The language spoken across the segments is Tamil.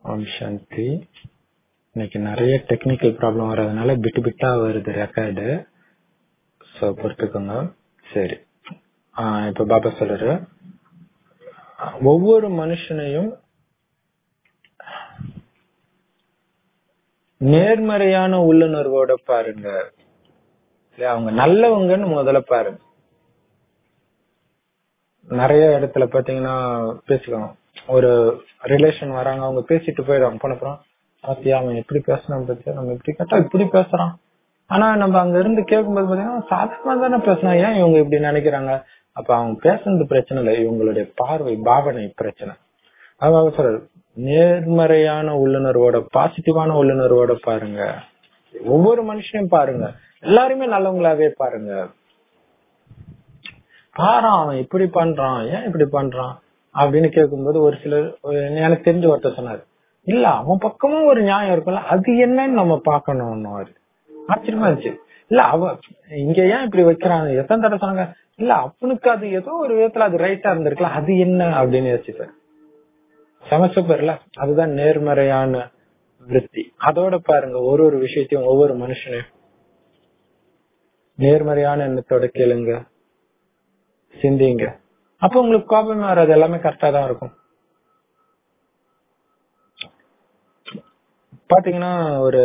ஓம் சாந்தி இன்னைக்கு நிறைய டெக்னிக்கல் ப்ராப்ளம் வர்றதுனால பிட்டு பிட்டா வருது ரெக்கார்டு ஸோ பொறுத்துக்கோங்க சரி ஆஹ் இப்ப பாபா சொல்றாரு ஒவ்வொரு மனுஷனையும் நேர்மறையான உள்ளுணர்வோட பாருங்க இல்லையா அவங்க நல்லவங்கன்னு முதல்ல பாருங்க நிறைய இடத்துல பாத்தீங்கன்னா பேசிக்கோங்க ஒரு ரிலேஷன் வராங்க அவங்க பேசிட்டு போயிடுவாங்க போனப்புறம் பாத்தியா அவன் எப்படி பேசுறான் பத்தியா நம்ம இப்படி கேட்டா இப்படி பேசுறான் ஆனா நம்ம அங்க இருந்து கேட்கும்போது பாத்தீங்கன்னா சாதாரணமா தானே பேசுறான் ஏன் இவங்க இப்படி நினைக்கிறாங்க அப்ப அவங்க பேசுறது பிரச்சனை இல்லை இவங்களுடைய பார்வை பாவனை பிரச்சனை அதாவது சொல்றது நேர்மறையான உள்ளுணர்வோட பாசிட்டிவான உள்ளுணர்வோட பாருங்க ஒவ்வொரு மனுஷனையும் பாருங்க எல்லாருமே நல்லவங்களாவே பாருங்க பாரு அவன் இப்படி பண்றான் ஏன் இப்படி பண்றான் அப்படின்னு கேட்கும்போது ஒரு சிலர் எனக்கு தெரிஞ்ச ஒருத்தர் சொன்னாரு இல்ல அவன் பக்கமும் ஒரு நியாயம் இருக்கும்ல அது என்னன்னு நம்ம பாக்கணும் ஆச்சரியமா இருந்துச்சு இல்ல அவ இங்க ஏன் இப்படி வைக்கிறான் எத்தனை தடவை சொன்னாங்க இல்ல அவனுக்கு அது ஏதோ ஒரு விதத்துல அது ரைட்டா இருந்திருக்கலாம் அது என்ன அப்படின்னு யோசிப்பேன் செம சூப்பர்ல அதுதான் நேர்மறையான விருத்தி அதோட பாருங்க ஒரு ஒரு விஷயத்தையும் ஒவ்வொரு மனுஷனையும் நேர்மறையான எண்ணத்தோட கேளுங்க சிந்திங்க அப்ப உங்களுக்கு கோபமே வராது எல்லாமே கரெக்டா தான் இருக்கும் பாத்தீங்கன்னா ஒரு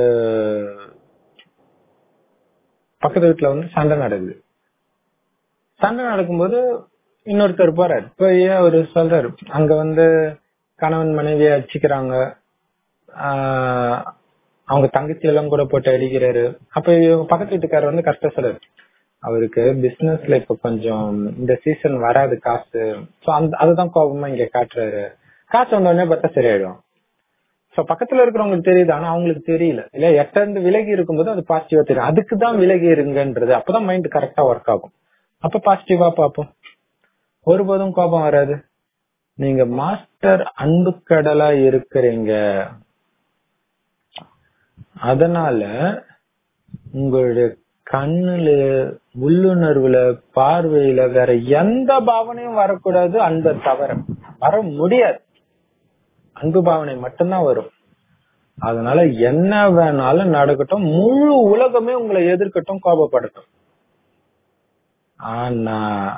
பக்கத்து வீட்டுல வந்து சண்டை நடக்குது சண்டை நடக்கும்போது இன்னொருத்தர் போறாரு போய் அவரு சொல்றாரு அங்க வந்து கணவன் மனைவிய அடிச்சுக்கிறாங்க அவங்க தங்கச்சி எல்லாம் கூட போட்டு அடிக்கிறாரு அப்ப இவங்க பக்கத்து வீட்டுக்காரர் வந்து கரெக்டா சொல்றாரு அவருக்கு பிசினஸ்ல இப்ப கொஞ்சம் இந்த சீசன் வராது காசு சோ அந்த அதுதான் கோபமா இங்க காட்டுறாரு காசு வந்தோடனே பார்த்தா சரியாயிடும் சோ பக்கத்துல இருக்கிறவங்களுக்கு தெரியுது ஆனா அவங்களுக்கு தெரியல இல்ல எட்ட இருந்து விலகி இருக்கும்போது அது பாசிட்டிவா தெரியும் அதுக்கு தான் விலகி இருங்கன்றது அப்பதான் மைண்ட் கரெக்டா ஒர்க் ஆகும் அப்ப பாசிட்டிவா பார்ப்போம் ஒருபோதும் கோபம் வராது நீங்க மாஸ்டர் அன்பு கடலா இருக்கிறீங்க அதனால உங்களுடைய கண்ணுல உள்ளுணர்வுல பார்வையில வேற எந்த பாவனையும் வரக்கூடாது அன்பை தவிர வர முடியாது அன்பு பாவனை மட்டும்தான் வரும் அதனால என்ன வேணாலும் நடக்கட்டும் முழு உலகமே உங்களை எதிர்க்கட்டும் கோபப்படட்டும் ஆனா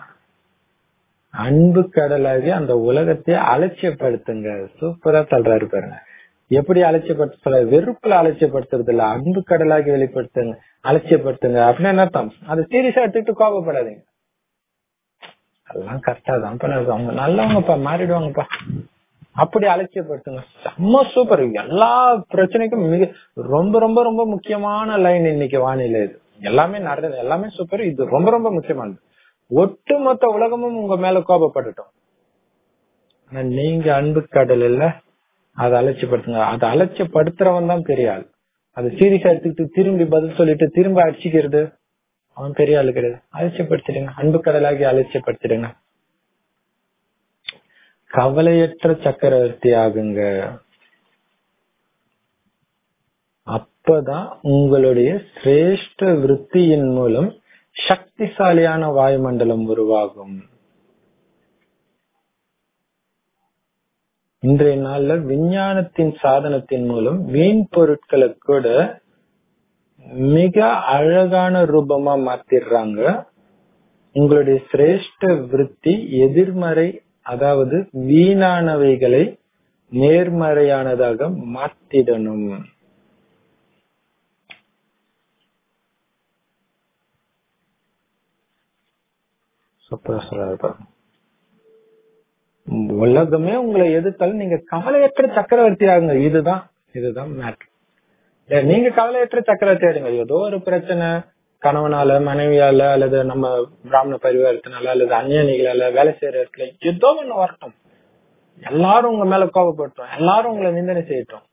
அன்பு கடலாகி அந்த உலகத்தையே அலட்சியப்படுத்துங்க சூப்பரா தள்ளுறாரு பாருங்க எப்படி அலட்சியப்படுத்த சொல்ல வெறுப்புல அலட்சியப்படுத்துறது இல்ல அன்பு கடலாகி வெளிப்படுத்துங்க அலட்சியப்படுத்துங்க அப்படின்னு என்ன அர்த்தம் அது சீரியஸா எடுத்துக்கிட்டு கோபப்படாதீங்க அதெல்லாம் கரெக்டா தான் பண்ணுறது அவங்க நல்லவங்கப்பா மாறிடுவாங்கப்பா அப்படி அலட்சியப்படுத்துங்க செம்ம சூப்பர் எல்லா பிரச்சனைக்கும் மிக ரொம்ப ரொம்ப ரொம்ப முக்கியமான லைன் இன்னைக்கு வானிலை இது எல்லாமே நடந்தது எல்லாமே சூப்பர் இது ரொம்ப ரொம்ப முக்கியமானது ஒட்டுமொத்த உலகமும் உங்க மேல கோபப்பட்டுட்டோம் நீங்க அன்பு கடல் இல்ல அதை அலட்சியப்படுத்துங்க அதை அலட்சியப்படுத்துறவன் தான் பெரிய ஆள் அது சீரியஸா எடுத்துக்கிட்டு திரும்பி பதில் சொல்லிட்டு திரும்ப அடிச்சுக்கிறது அவன் பெரிய ஆளு கிடையாது அலட்சியப்படுத்திடுங்க அன்பு கடலாகி அலட்சியப்படுத்திடுங்க கவலையற்ற சக்கரவர்த்தி ஆகுங்க அப்பதான் உங்களுடைய சிரேஷ்ட விற்த்தியின் மூலம் சக்திசாலியான வாயுமண்டலம் உருவாகும் இன்றைய நாள்ல விஞ்ஞானத்தின் சாதனத்தின் மூலம் வீண் பொருட்களை கூட மிக அழகான ரூபமா மாத்திடுறாங்க உங்களுடைய சிரேஷ்ட விற்பி எதிர்மறை அதாவது வீணானவைகளை நேர்மறையானதாக மாத்திடணும் உலகமே உங்களை எதிர்த்தாலும் நீங்க கவலையற்ற சக்கரவர்த்தி ஆகுங்க இதுதான் இதுதான் மேட்ரு நீங்க கவலையற்ற சக்கரவர்த்தி ஆடுங்க ஏதோ ஒரு பிரச்சனை கணவனால மனைவியால அல்லது நம்ம பிராமண பரிவாரத்தினால அல்லது அந்நியனிகளால வேலை செய்யற இடத்துல ஏதோ ஒண்ணு வரட்டும் எல்லாரும் உங்க மேல கோபப்பட்டோம் எல்லாரும் உங்களை நிந்தனை செய்யட்டும்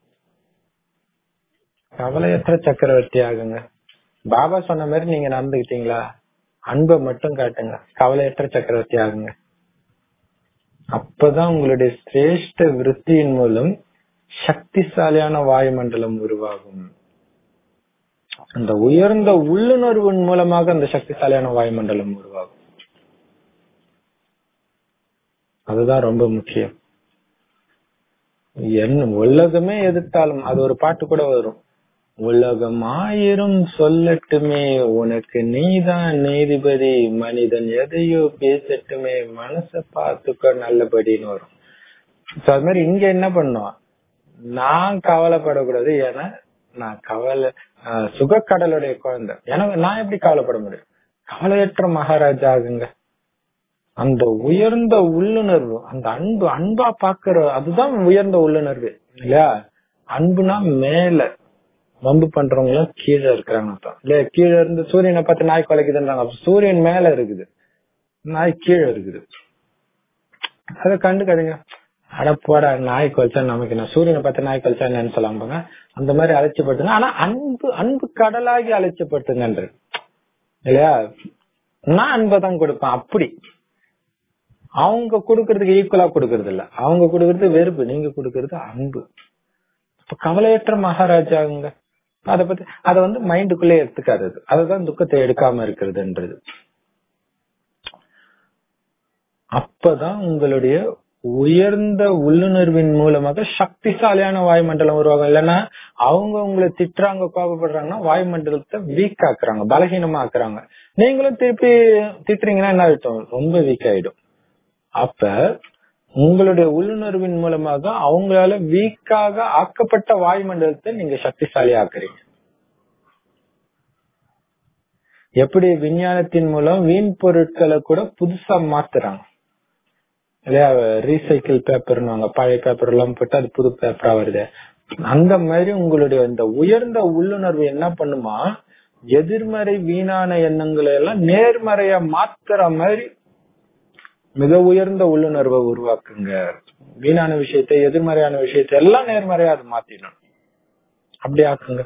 கவலையற்ற சக்கரவர்த்தி ஆகுங்க பாபா சொன்ன மாதிரி நீங்க நடந்துகிட்டீங்களா அன்பை மட்டும் காட்டுங்க கவலையற்ற சக்கரவர்த்தி ஆகுங்க அப்பதான் உங்களுடைய சிரேஷ்ட விற்த்தியின் மூலம் சக்திசாலியான வாயுமண்டலம் உருவாகும் அந்த உயர்ந்த உள்ளுணர்வின் மூலமாக அந்த சக்திசாலியான வாயுமண்டலம் உருவாகும் அதுதான் ரொம்ப முக்கியம் என்ன உலகமே எதிர்த்தாலும் அது ஒரு பாட்டு கூட வரும் உலகம் ஆயிரம் சொல்லட்டுமே உனக்கு நீதான் நீதிபதி மனிதன் எதையோ பேசட்டுமே மனச பார்த்துக்க நல்லபடின்னு வரும் So, அது மாதிரி இங்க என்ன பண்ணும் நான் கவலைப்படக்கூடாது ஏன்னா நான் கவலை ஆஹ் சுகக்கடலுடைய குழந்தை எனக்கு நான் எப்படி கவலைப்பட முடியும் கவலையற்ற மகாராஜா ஆகுங்க அந்த உயர்ந்த உள்ளுணர்வு அந்த அன்பு அன்பா பாக்குற அதுதான் உயர்ந்த உள்ளுணர்வு இல்லையா அன்புனா மேல வம்பு பண்றவங்க எல்லாம் கீழே இருக்கிறாங்க அர்த்தம். இல்லையா கீழே இருந்து சூரியனை பார்த்து நாய் குலைக்குதுன்றாங்க அப்ப சூரியன் மேல இருக்குது நாய் கீழே இருக்குது அத கண்டுக்காதீங்க அட போடா நாய் குலைச்சா நமக்கு என்ன சூரியனை பார்த்து நாய் குலைச்சா என்னன்னு சொல்லாம அந்த மாதிரி அழைச்சப்பட்டுங்க ஆனா அன்பு அன்பு கடலாகி அழைச்சப்பட்டுங்கன்ற இல்லையா நான் அன்பை தான் கொடுப்பேன் அப்படி அவங்க கொடுக்கறதுக்கு ஈக்குவலா கொடுக்கறது இல்ல அவங்க கொடுக்கறது வெறுப்பு நீங்க கொடுக்கறது அன்பு இப்ப கவலையற்ற மகாராஜாங்க அத பத்தி அத வந்து மைண்டுக்குள்ளே எடுத்துக்காதது அதுதான் துக்கத்தை எடுக்காம இருக்கிறதுன்றது அப்பதான் உங்களுடைய உயர்ந்த உள்ளுணர்வின் மூலமாக சக்திசாலியான வாயுமண்டலம் உருவாகும் இல்லைன்னா அவங்க உங்களை திட்டுறாங்க கோபப்படுறாங்கன்னா வாயுமண்டலத்தை வீக் ஆக்குறாங்க பலகீனமா ஆக்குறாங்க நீங்களும் திருப்பி திட்டுறீங்கன்னா என்ன அர்த்தம் ரொம்ப வீக் ஆயிடும் அப்ப உங்களுடைய உள்ளுணர்வின் மூலமாக அவங்களால வீக்காக ஆக்கப்பட்ட வாயுமண்டலத்தை நீங்க சக்திசாலி ஆக்குறீங்க எப்படி விஞ்ஞானத்தின் மூலம் வீண் பொருட்களை கூட புதுசா மாத்துறாங்க இல்லையா ரீசைக்கிள் பேப்பர்னுவாங்க பழைய பேப்பர் எல்லாம் போட்டு அது புது பேப்பரா வருது அந்த மாதிரி உங்களுடைய இந்த உயர்ந்த உள்ளுணர்வு என்ன பண்ணுமா எதிர்மறை வீணான எண்ணங்களை எல்லாம் நேர்மறையா மாத்துற மாதிரி மிக உயர்ந்த உள்ளுணர்வை உருவாக்குங்க வீணான விஷயத்தை எதிர்மறையான விஷயத்தை எல்லாம் நேர்மறையா அது மாத்திடணும் அப்படி ஆக்குங்க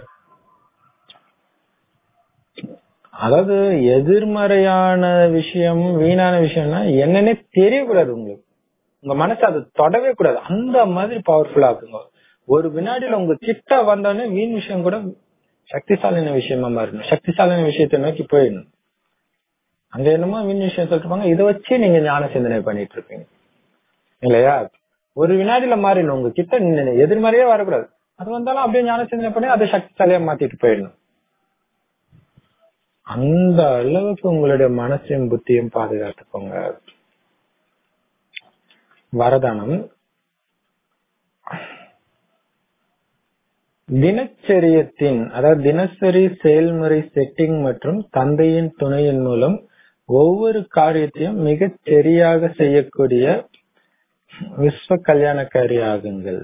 அதாவது எதிர்மறையான விஷயம் வீணான விஷயம்னா என்னன்னே தெரியக்கூடாது உங்களுக்கு உங்க மனசு அது தொடவே கூடாது அந்த மாதிரி பவர்ஃபுல்லா ஆக்குங்க ஒரு வினாடியில உங்க கிட்ட வந்தோடனே வீண் விஷயம் கூட சக்திசாலின விஷயமா மாறணும் சக்திசாலின விஷயத்தை நோக்கி போயிடணும் அங்க என்னமோ வீண் விஷயம் சொல்லிருப்பாங்க இதை வச்சு நீங்க ஞான சிந்தனை பண்ணிட்டு இருப்பீங்க இல்லையா ஒரு வினாடியில மாறிடணும் உங்க கிட்ட நின்னு எதிர்மறையே வரக்கூடாது அது வந்தாலும் அப்படியே ஞான சிந்தனை பண்ணி அதை சக்திசாலியா மாத்திட்டு போயிடணும் அந்த அளவுக்கு உங்களுடைய மனசையும் புத்தியும் பாதுகாத்துக்கோங்க வரதானம் தினச்சரியத்தின் அதாவது தினசரி செயல்முறை செட்டிங் மற்றும் தந்தையின் துணையின் மூலம் ஒவ்வொரு காரியத்தையும் மிகச் சரியாக செய்யக்கூடிய விஸ்வ கல்யாணக்காரி ஆகுங்கள்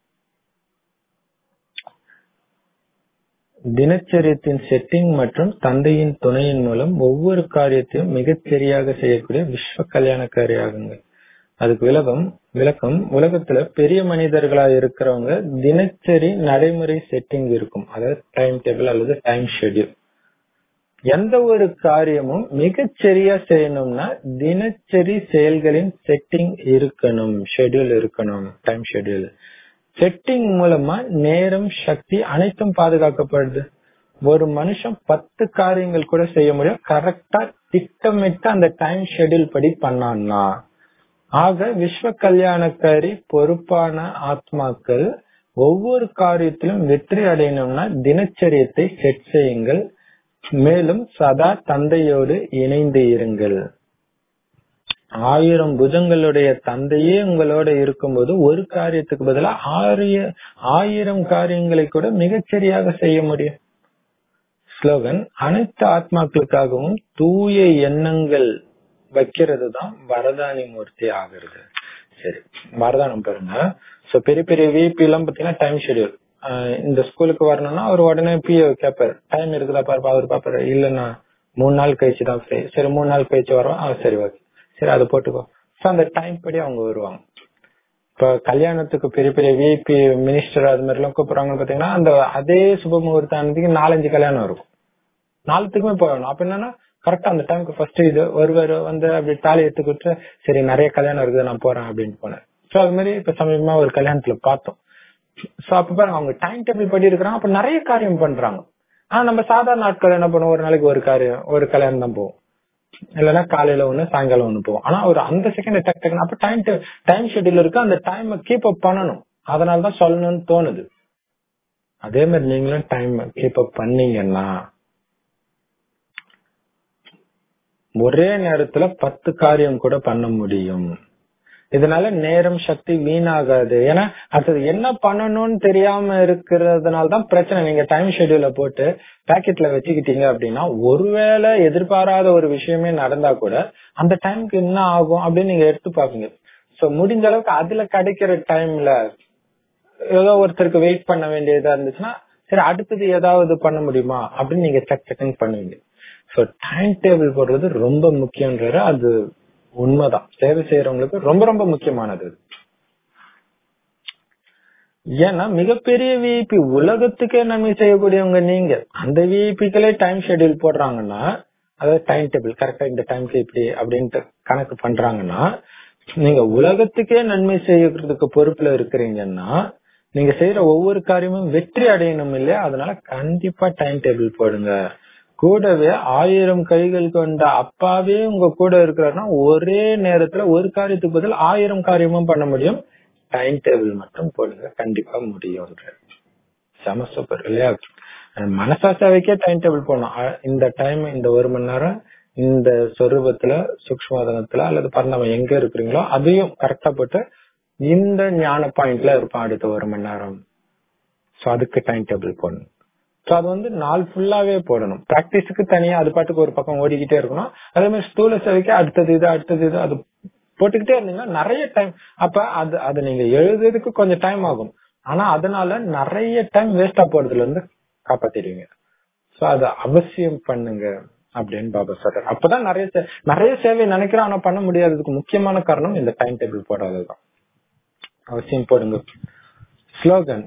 தினச்சரியத்தின் செட்டிங் மற்றும் தந்தையின் துணையின் மூலம் ஒவ்வொரு காரியத்தையும் மிகச் சரியாக செய்யக்கூடிய விஸ்வ கல்யாணக்காரி ஆகுங்கள் அதுக்கு விளக்கம் விளக்கம் உலகத்துல பெரிய மனிதர்களா இருக்கிறவங்க தினச்சரி நடைமுறை செட்டிங் இருக்கும் அதாவது டைம் டேபிள் அல்லது டைம் ஷெட்யூல் எந்த ஒரு காரியமும் மிகச் சரியா செய்யணும்னா தினச்சரி செயல்களின் செட்டிங் இருக்கணும் ஷெட்யூல் இருக்கணும் டைம் ஷெட்யூல் செட்டிங் மூலமா நேரம் சக்தி அனைத்தும் பாதுகாக்கப்படுது ஒரு மனுஷன் பத்து காரியங்கள் கூட செய்ய முடியும் கரெக்டா திட்டமிட்டு அந்த டைம் ஷெட்யூல் படி பண்ணான்னா ஆக விஸ்வ கல்யாணக்காரி பொறுப்பான ஆத்மாக்கள் ஒவ்வொரு காரியத்திலும் வெற்றி அடையணும்னா தினச்சரியத்தை செட் செய்யுங்கள் மேலும் சதா தந்தையோடு இணைந்து இருங்கள் ஆயிரம் புஜங்களுடைய தந்தையே உங்களோட இருக்கும்போது ஒரு காரியத்துக்கு பதிலா ஆரிய ஆயிரம் காரியங்களை கூட மிகச்சரியாக செய்ய முடியும் ஸ்லோகன் அனைத்து ஆத்மாக்களுக்காகவும் தூய எண்ணங்கள் வைக்கிறது தான் வரதானி மூர்த்தி ஆகிறது சரி வரதானம் பாருங்க சோ பெரிய பெரிய விபி எல்லாம் பாத்தீங்கன்னா டைம் ஷெடியூல் இந்த ஸ்கூலுக்கு வரணும்னா அவர் உடனே பிஏ கேட்பாரு டைம் இருக்குதா பாருப்பா அவர் பாப்பாரு இல்லன்னா மூணு நாள் கழிச்சு தான் ஃப்ரீ சரி மூணு நாள் கழிச்சு வரோம் ஆ சரி ஓகே சரி அதை போட்டுக்கோ சோ அந்த டைம் படி அவங்க வருவாங்க இப்ப கல்யாணத்துக்கு பெரிய பெரிய விபி மினிஸ்டர் அது மாதிரி எல்லாம் கூப்பிடுறாங்கன்னு பாத்தீங்கன்னா அந்த அதே சுப முகூர்த்தானதுக்கு நாலஞ்சு கல்யாணம் இருக்கும் நாலுத்துக்குமே போகணும் அப்ப என்னன்னா கரெக்டா அந்த டைமுக்கு ஃபர்ஸ்ட் இது ஒருவர் வந்து அப்படி தாலி எடுத்துக்கிட்டு சரி நிறைய கல்யாணம் இருக்குது நான் போறேன் அப்படின்னு போனேன் சோ அது மாதிரி இப்ப சமீபமா ஒரு கல்யாணத்துல பார்த்தோம் சோ அப்ப பாருங்க அவங்க டைம் டேபிள் படி இருக்கிறாங்க அப்ப நிறைய காரியம் பண்றாங்க ஆனா நம்ம சாதாரண நாட்கள் என்ன பண்ணுவோம் ஒரு நாளைக்கு ஒரு காரியம் ஒரு கல்யாணம் தான் போவோம் இல்லைன்னா காலையில ஒண்ணு சாயங்காலம் ஒண்ணு போவோம் ஆனா ஒரு அந்த செகண்ட் டக் டக்குன்னு அப்ப டைம் டைம் ஷெட்யூல் இருக்கு அந்த டைம் கீப் அப் பண்ணணும் அதனாலதான் சொல்லணும்னு தோணுது அதே மாதிரி நீங்களும் டைம் கீப் அப் பண்ணீங்கன்னா ஒரே நேரத்துல பத்து காரியம் கூட பண்ண முடியும் இதனால நேரம் சக்தி வீணாகாது ஏன்னா அது என்ன பண்ணணும்னு தெரியாம இருக்கிறதுனால தான் பிரச்சனை நீங்க டைம் ஷெட்யூல போட்டு பேக்கெட்ல வச்சுக்கிட்டீங்க அப்படின்னா ஒருவேளை எதிர்பாராத ஒரு விஷயமே நடந்தா கூட அந்த டைம்க்கு என்ன ஆகும் அப்படின்னு நீங்க எடுத்து பாப்பீங்க சோ முடிஞ்ச அளவுக்கு அதுல கிடைக்கிற டைம்ல ஏதோ ஒருத்தருக்கு வெயிட் பண்ண வேண்டியதா இருந்துச்சுன்னா சரி அடுத்தது ஏதாவது பண்ண முடியுமா அப்படின்னு நீங்க செக் செக்னு பண்ணுவீங்க சோ டைம் டேபிள் போடுறது ரொம்ப முக்கியன்றது அது உண்மைதான் சேவை செய்யறவங்களுக்கு ரொம்ப ரொம்ப முக்கியமானது ஏன்னா மிகப்பெரிய விஐபி உலகத்துக்கே நன்மை செய்யக்கூடியவங்க நீங்க அந்த விஐபிக்களே டைம் ஷெட்யூல் போடுறாங்கன்னா அதாவது டைம் டேபிள் கரெக்டா இந்த டைம்க்கு இப்படி அப்படின்ட்டு கணக்கு பண்றாங்கன்னா நீங்க உலகத்துக்கே நன்மை செய்யறதுக்கு பொறுப்புல இருக்கிறீங்கன்னா நீங்க செய்யற ஒவ்வொரு காரியமும் வெற்றி அடையணும் இல்லையா அதனால கண்டிப்பா டைம் டேபிள் போடுங்க கூடவே ஆயிரம் கைகள் கொண்ட அப்பாவே உங்க கூட இருக்கிறாருன்னா ஒரே நேரத்துல ஒரு காரியத்துக்கு பதில் ஆயிரம் காரியமும் பண்ண முடியும் டைம் டேபிள் மட்டும் போடுங்க கண்டிப்பா முடியும் செம சூப்பர் இல்லையா மனசாட்சாவைக்கே டைம் டேபிள் போடணும் அ- இந்த டைம் இந்த ஒரு மணி நேரம் இந்த சொரூபத்துல சூக்மதனத்துல அல்லது பரந்தவன் எங்க இருக்கிறீங்களோ அதையும் கரெக்டா போட்டு இந்த ஞான பாயிண்ட்ல இருப்பான் அடுத்த ஒரு மணி நேரம் சோ அதுக்கு டைம் டேபிள் போடணும் சோ அது வந்து நாள் ஃபுல்லாவே போடணும் பிராக்டிஸுக்கு தனியா அது பாட்டுக்கு ஒரு பக்கம் ஓடிக்கிட்டே இருக்கணும் அதே மாதிரி ஸ்தூல சேவைக்கு அடுத்தது இது அடுத்தது இது அது போட்டுக்கிட்டே இருந்தீங்கன்னா நிறைய டைம் அப்ப அது அது நீங்க எழுதுறதுக்கு கொஞ்சம் டைம் ஆகும் ஆனா அதனால நிறைய டைம் வேஸ்டா போறதுல இருந்து காப்பாத்திடுவீங்க சோ அது அவசியம் பண்ணுங்க அப்படின்னு பாபா சொல்றாரு அப்பதான் நிறைய சே- நிறைய சேவை நினைக்கிறோம் ஆனா பண்ண முடியாததுக்கு முக்கியமான காரணம் இந்த டைம் டேபிள் போடாததுதான் அவசியம் போடுங்க ஸ்லோகன்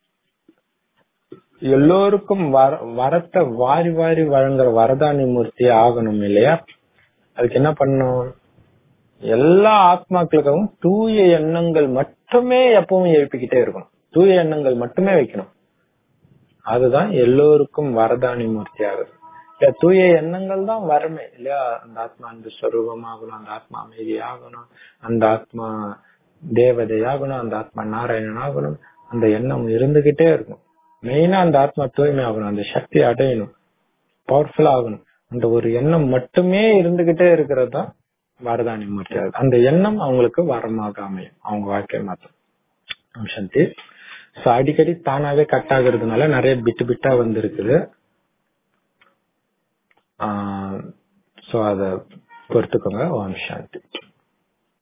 எல்லோருக்கும் வர வரத்தை வாரி வாரி வழங்குற வரதானி மூர்த்தி ஆகணும் இல்லையா அதுக்கு என்ன பண்ணணும் எல்லா ஆத்மாக்களுக்கும் தூய எண்ணங்கள் மட்டுமே எப்பவும் எழுப்பிக்கிட்டே இருக்கணும் தூய எண்ணங்கள் மட்டுமே வைக்கணும் அதுதான் எல்லோருக்கும் வரதானி மூர்த்தி ஆகுது இல்ல தூய எண்ணங்கள் தான் வரமே இல்லையா அந்த ஆத்மா அந்த ஸ்வரூபம் ஆகணும் அந்த ஆத்மா அமைதி ஆகணும் அந்த ஆத்மா தேவதை ஆகணும் அந்த ஆத்மா நாராயணன் ஆகணும் அந்த எண்ணம் இருந்துகிட்டே இருக்கும் மெயினா அந்த ஆத்மா தூய்மை ஆகணும் அந்த சக்தி அடையணும் பவர்ஃபுல் ஆகணும் அந்த ஒரு எண்ணம் மட்டுமே இருந்துகிட்டே இருக்கிறது தான் வரதானி மூர்த்தி ஆகுது அந்த எண்ணம் அவங்களுக்கு வரமாக அமையும் அவங்க வாழ்க்கை மாற்றம் சாந்தி சோ அடிக்கடி தானாவே கட் ஆகுறதுனால நிறைய பிட்டு பிட்டா வந்திருக்குது சோ அத பொறுத்துக்கோங்க ஓம் சாந்தி